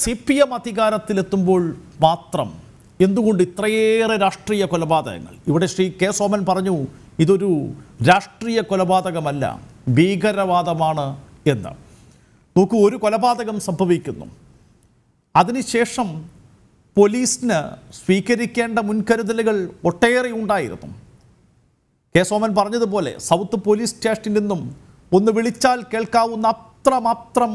C P M അധികാരത്തിലെത്തുമ്പോൾ മാത്രം എന്തുകൊണ്ട് ഇത്രയേറെ രാഷ്ട്രീയ കൊലപാതകങ്ങൾ ഇവിടെ ശ്രീ കെ സോമൻ പറഞ്ഞു ഇതൊരു രാഷ്ട്രീയ കൊലപാതകമല്ല ഭീകരവാദമാണ് എന്ന് നോക്കൂ ഒരു കൊലപാതകം സംഭവിക്കുന്നു അതിനുശേഷം പോലീസിന് സ്വീകരിക്കേണ്ട മുൻകരുതലുകൾ ഒട്ടേറെ ഉണ്ടായിരുന്നു കെ സോമൻ പറഞ്ഞതുപോലെ സൗത്ത് പോലീസ് സ്റ്റേഷനിൽ നിന്നും ഒന്ന് വിളിച്ചാൽ കേൾക്കാവുന്ന അത്രമാത്രം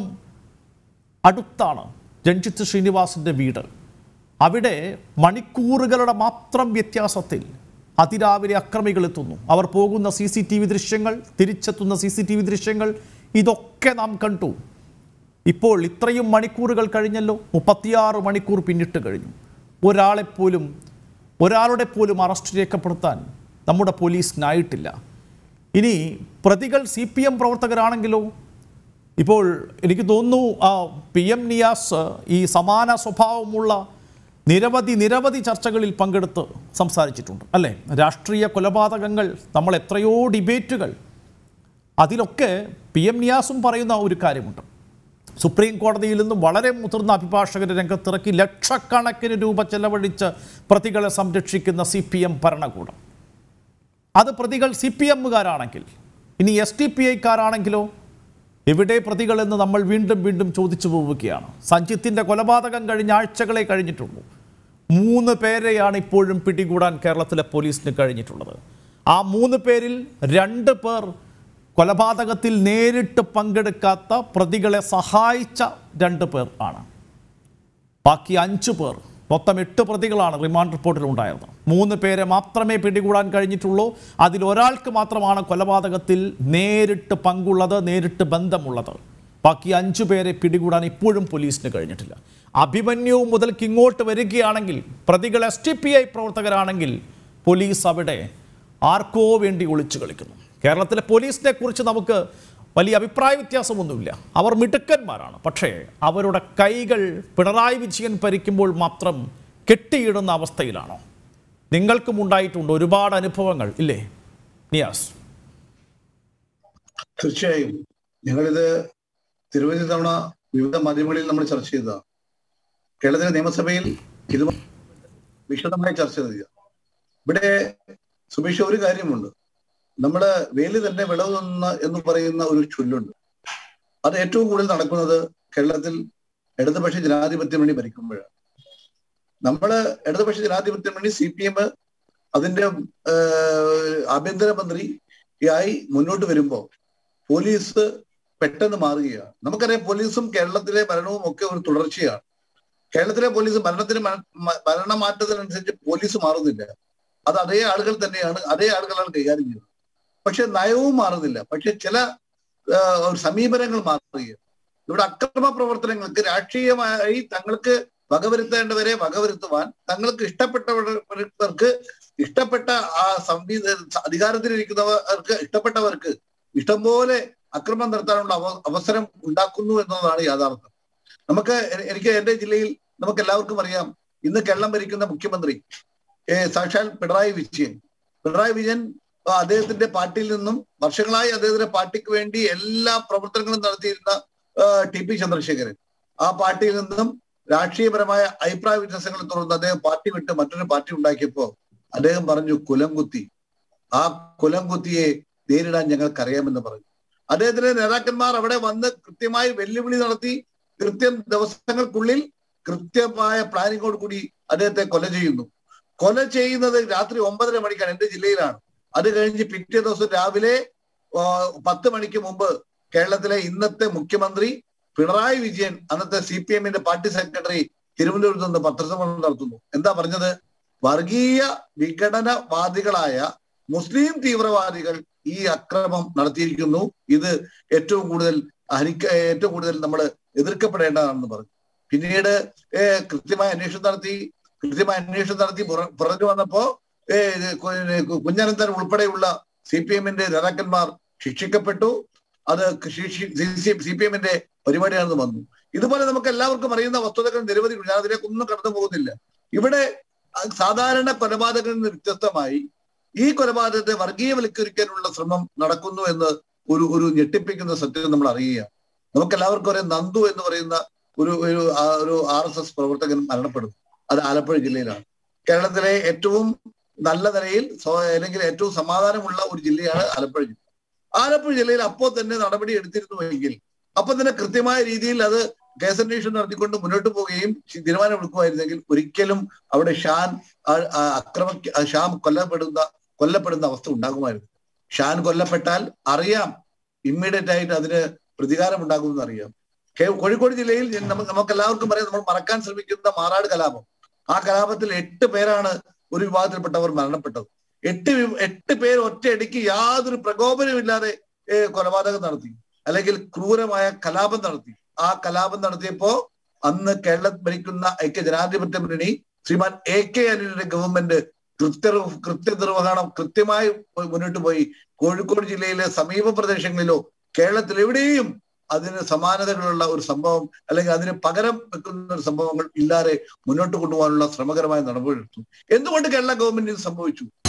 അടുത്താണ് രഞ്ജിത്ത് ശ്രീനിവാസിൻ്റെ വീട് അവിടെ മണിക്കൂറുകളുടെ മാത്രം വ്യത്യാസത്തിൽ അതിരാവിലെ അക്രമികൾ എത്തുന്നു അവർ പോകുന്ന സി സി ടി വി ദൃശ്യങ്ങൾ തിരിച്ചെത്തുന്ന സി സി ടി വി ദൃശ്യങ്ങൾ ഇതൊക്കെ നാം കണ്ടു ഇപ്പോൾ ഇത്രയും മണിക്കൂറുകൾ കഴിഞ്ഞല്ലോ മുപ്പത്തിയാറ് മണിക്കൂർ പിന്നിട്ട് കഴിഞ്ഞു ഒരാളെപ്പോലും ഒരാളുടെ പോലും അറസ്റ്റ് രേഖപ്പെടുത്താൻ നമ്മുടെ പോലീസിനായിട്ടില്ല ഇനി പ്രതികൾ സി പി എം പ്രവർത്തകരാണെങ്കിലോ ഇപ്പോൾ എനിക്ക് തോന്നുന്നു ആ പി എം നിയാസ് ഈ സമാന സ്വഭാവമുള്ള നിരവധി നിരവധി ചർച്ചകളിൽ പങ്കെടുത്ത് സംസാരിച്ചിട്ടുണ്ട് അല്ലേ രാഷ്ട്രീയ കൊലപാതകങ്ങൾ നമ്മൾ എത്രയോ ഡിബേറ്റുകൾ അതിലൊക്കെ പി എം നിയാസും പറയുന്ന ഒരു കാര്യമുണ്ട് സുപ്രീം കോടതിയിൽ നിന്നും വളരെ മുതിർന്ന അഭിഭാഷകരെ രംഗത്തിറക്കി ലക്ഷക്കണക്കിന് രൂപ ചെലവഴിച്ച് പ്രതികളെ സംരക്ഷിക്കുന്ന സി പി എം ഭരണകൂടം അത് പ്രതികൾ സി പി എമ്മുകാരാണെങ്കിൽ ഇനി എസ് ടി പി ഐക്കാരാണെങ്കിലോ എവിടെ പ്രതികളെന്ന് നമ്മൾ വീണ്ടും വീണ്ടും ചോദിച്ചു പോവുകയാണ് സഞ്ജിത്തിൻ്റെ കൊലപാതകം കഴിഞ്ഞ ആഴ്ചകളെ കഴിഞ്ഞിട്ടുള്ളൂ മൂന്ന് പേരെയാണ് ഇപ്പോഴും പിടികൂടാൻ കേരളത്തിലെ പോലീസിന് കഴിഞ്ഞിട്ടുള്ളത് ആ മൂന്ന് പേരിൽ രണ്ട് പേർ കൊലപാതകത്തിൽ നേരിട്ട് പങ്കെടുക്കാത്ത പ്രതികളെ സഹായിച്ച രണ്ട് പേർ ആണ് ബാക്കി അഞ്ചു പേർ മൊത്തം എട്ട് പ്രതികളാണ് റിമാൻഡ് റിപ്പോർട്ടിൽ ഉണ്ടായത് മൂന്ന് പേരെ മാത്രമേ പിടികൂടാൻ കഴിഞ്ഞിട്ടുള്ളൂ അതിലൊരാൾക്ക് മാത്രമാണ് കൊലപാതകത്തിൽ നേരിട്ട് പങ്കുള്ളത് നേരിട്ട് ബന്ധമുള്ളത് ബാക്കി അഞ്ചു പേരെ പിടികൂടാൻ ഇപ്പോഴും പോലീസിന് കഴിഞ്ഞിട്ടില്ല അഭിമന്യു മുതൽക്ക് ഇങ്ങോട്ട് വരികയാണെങ്കിൽ പ്രതികൾ എസ് ടി പി ഐ പ്രവർത്തകരാണെങ്കിൽ പോലീസ് അവിടെ ആർക്കോ വേണ്ടി ഒളിച്ചു കളിക്കുന്നു കേരളത്തിലെ പോലീസിനെ കുറിച്ച് നമുക്ക് വലിയ അഭിപ്രായ വ്യത്യാസമൊന്നുമില്ല അവർ മിടുക്കന്മാരാണ് പക്ഷേ അവരുടെ കൈകൾ പിണറായി വിജയൻ ഭരിക്കുമ്പോൾ മാത്രം കെട്ടിയിടുന്ന അവസ്ഥയിലാണോ നിങ്ങൾക്കും ഉണ്ടായിട്ടുണ്ട് ഒരുപാട് അനുഭവങ്ങൾ ഇല്ലേ നിയാസ് തീർച്ചയായും ഞങ്ങളിത് നിരവധി തവണ വിവിധ മാധ്യമങ്ങളിൽ നമ്മൾ ചർച്ച ചെയ്തതാണ് കേരളത്തിലെ നിയമസഭയിൽ ഇത് വിശദമായി ചർച്ച ചെയ്ത ഇവിടെ സുബീഷ് ഒരു കാര്യമുണ്ട് നമ്മുടെ വേലി തന്നെ വിളവ് തന്ന എന്ന് പറയുന്ന ഒരു ചൊല്ലുണ്ട് അത് ഏറ്റവും കൂടുതൽ നടക്കുന്നത് കേരളത്തിൽ ഇടതുപക്ഷ ജനാധിപത്യം വേണ്ടി ഭരിക്കുമ്പോഴാണ് നമ്മള് ഇടതുപക്ഷ ജനാധിപത്യം വേണ്ടി സി പി എം അതിന്റെ ആഭ്യന്തരമന്ത്രി ആയി മുന്നോട്ട് വരുമ്പോ പോലീസ് പെട്ടെന്ന് മാറുകയാണ് നമുക്കറിയാം പോലീസും കേരളത്തിലെ ഭരണവും ഒക്കെ ഒരു തുടർച്ചയാണ് കേരളത്തിലെ പോലീസ് ഭരണത്തിന് ഭരണമാറ്റത്തിനനുസരിച്ച് പോലീസ് മാറുന്നില്ല അത് അതേ ആളുകൾ തന്നെയാണ് അതേ ആളുകളാണ് കൈകാര്യം ചെയ്യുന്നത് പക്ഷെ നയവും മാറുന്നില്ല പക്ഷെ ചില സമീപനങ്ങൾ മാറുകയാണ് ഇവിടെ അക്രമ പ്രവർത്തനങ്ങൾക്ക് രാഷ്ട്രീയമായി തങ്ങൾക്ക് വകവരുത്തേണ്ടവരെ വകവരുത്തുവാൻ തങ്ങൾക്ക് ഇഷ്ടപ്പെട്ടവർക്ക് ഇഷ്ടപ്പെട്ട ആ സംവിധാന അധികാരത്തിലിരിക്കുന്നവർക്ക് ഇഷ്ടപ്പെട്ടവർക്ക് ഇഷ്ടംപോലെ അക്രമം നടത്താനുള്ള അവസരം ഉണ്ടാക്കുന്നു എന്നതാണ് യാഥാർത്ഥ്യം നമുക്ക് എനിക്ക് എന്റെ ജില്ലയിൽ നമുക്ക് എല്ലാവർക്കും അറിയാം ഇന്ന് കേരളം ഭരിക്കുന്ന മുഖ്യമന്ത്രി സാക്ഷാൽ പിണറായി വിജയൻ പിണറായി വിജയൻ അദ്ദേഹത്തിന്റെ പാർട്ടിയിൽ നിന്നും വർഷങ്ങളായി അദ്ദേഹത്തിന്റെ പാർട്ടിക്ക് വേണ്ടി എല്ലാ പ്രവർത്തനങ്ങളും നടത്തിയിരുന്ന ടി പി ചന്ദ്രശേഖരൻ ആ പാർട്ടിയിൽ നിന്നും രാഷ്ട്രീയപരമായ അഭിപ്രായ വ്യത്യാസങ്ങൾ തുടർന്ന് അദ്ദേഹം പാർട്ടി വിട്ട് മറ്റൊരു പാർട്ടി ഉണ്ടാക്കിയപ്പോ അദ്ദേഹം പറഞ്ഞു കുലംകുത്തി ആ കുലംകുത്തിയെ നേരിടാൻ ഞങ്ങൾക്കറിയാമെന്ന് പറഞ്ഞു അദ്ദേഹത്തിന്റെ നേതാക്കന്മാർ അവിടെ വന്ന് കൃത്യമായി വെല്ലുവിളി നടത്തി കൃത്യം ദിവസങ്ങൾക്കുള്ളിൽ കൃത്യമായ പ്ലാനിങ്ങോട് കൂടി അദ്ദേഹത്തെ കൊല ചെയ്യുന്നു കൊല ചെയ്യുന്നത് രാത്രി ഒമ്പതര മണിക്കാണ് എന്റെ ജില്ലയിലാണ് അത് കഴിഞ്ഞ് പിറ്റേ ദിവസം രാവിലെ പത്ത് മണിക്ക് മുമ്പ് കേരളത്തിലെ ഇന്നത്തെ മുഖ്യമന്ത്രി പിണറായി വിജയൻ അന്നത്തെ സി പി എമ്മിന്റെ പാർട്ടി സെക്രട്ടറി തിരുവനന്തപുരത്ത് നിന്ന് പത്രസമ്മേളനം നടത്തുന്നു എന്താ പറഞ്ഞത് വർഗീയ വിഘടനവാദികളായ മുസ്ലിം തീവ്രവാദികൾ ഈ അക്രമം നടത്തിയിരിക്കുന്നു ഇത് ഏറ്റവും കൂടുതൽ ഹനിക്ക ഏറ്റവും കൂടുതൽ നമ്മൾ എതിർക്കപ്പെടേണ്ടതാണെന്ന് പറഞ്ഞു പിന്നീട് കൃത്യമായ അന്വേഷണം നടത്തി കൃത്യമായ അന്വേഷണം നടത്തി പുറത്തു വന്നപ്പോ കുഞ്ഞനന്തൻ ഉൾപ്പെടെയുള്ള സി പി എമ്മിന്റെ നേതാക്കന്മാർ ശിക്ഷിക്കപ്പെട്ടു അത് സി പി എമ്മിന്റെ പരിപാടിയാണെന്ന് വന്നു ഇതുപോലെ നമുക്ക് എല്ലാവർക്കും അറിയുന്ന വസ്തുതകൾ നിരവധി ഞാൻ അതിലേക്കൊന്നും കടന്നു പോകുന്നില്ല ഇവിടെ സാധാരണ കൊലപാതകങ്ങളിൽ നിന്ന് വ്യത്യസ്തമായി ഈ കൊലപാതകത്തെ വർഗീയവൽക്കരിക്കാനുള്ള ശ്രമം നടക്കുന്നു എന്ന് ഒരു ഒരു ഞെട്ടിപ്പിക്കുന്ന സത്യം നമ്മൾ അറിയുകയാണ് നമുക്ക് എല്ലാവർക്കും അറിയാം നന്ദു എന്ന് പറയുന്ന ഒരു ഒരു ആ- ഒരു ആർ എസ് എസ് പ്രവർത്തകൻ മരണപ്പെടുന്നു അത് ആലപ്പുഴ ജില്ലയിലാണ് കേരളത്തിലെ ഏറ്റവും നല്ല നിലയിൽ സ്വ- അല്ലെങ്കിൽ ഏറ്റവും സമാധാനമുള്ള ഒരു ജില്ലയാണ് ആലപ്പുഴ ജില്ല ആലപ്പുഴ ജില്ലയിൽ അപ്പോൾ തന്നെ നടപടി എടുത്തിരുന്നുവെങ്കിൽ അപ്പൊ തന്നെ കൃത്യമായ രീതിയിൽ അത് കേസന്വേഷണം നടത്തിക്കൊണ്ട് മുന്നോട്ട് പോവുകയും ചി- തീരുമാനമെടുക്കുമായിരുന്നെങ്കിൽ ഒരിക്കലും അവിടെ ഷാൻ ആ- ആ അക്രമ ആ ഷാൻ കൊല്ലപ്പെടുന്ന കൊല്ലപ്പെടുന്ന അവസ്ഥ ഉണ്ടാകുമായിരുന്നു ഷാൻ കൊല്ലപ്പെട്ടാൽ അറിയാം ഇമ്മീഡിയറ്റ് ആയിട്ട് അതിന് പ്രതികാരം ഉണ്ടാകുമെന്ന് അറിയാം കേ- കോഴിക്കോട് ജില്ലയിൽ ഞാൻ- നമുക്ക് നമുക്ക് എല്ലാവർക്കും പറയാം നമ്മൾ മറക്കാൻ ശ്രമിക്കുന്ന മാറാട് കലാപം ആ കലാപത്തിൽ എട്ട് പേരാണ് ഒരു വിഭാഗത്തിൽപ്പെട്ടവർ മരണപ്പെട്ടത് എട്ട് വി- എട്ട് പേർ ഒറ്റയടിക്ക് യാതൊരു പ്രകോപനമില്ലാതെ ഏ, കൊലപാതകം നടത്തി അല്ലെങ്കിൽ ക്രൂരമായ കലാപം നടത്തി ആ കലാപം നടത്തിയപ്പോ അന്ന് കേരളം ഭരിക്കുന്ന ഐക്യ ജനാധിപത്യ മുന്നണി ശ്രീമാൻ എ കെ അനിലിന്റെ ഗവൺമെന്റ് കൃത്യ കൃത്യനിർവഹണം കൃത്യമായി പോയി മുന്നോട്ട് പോയി കോഴിക്കോട് ജില്ലയിലെ സമീപ പ്രദേശങ്ങളിലോ കേരളത്തിൽ എവിടെയും അതിന് സമാനതകളുള്ള ഒരു സംഭവം അല്ലെങ്കിൽ അതിന് പകരം വെക്കുന്ന ഒരു സംഭവങ്ങൾ ഇല്ലാതെ മുന്നോട്ട് കൊണ്ടുപോകാനുള്ള ശ്രമകരമായ നടപടിയെടുത്തു എന്തുകൊണ്ട് കേരള ഗവൺമെന്റ് ഇത് സംഭവിച്ചു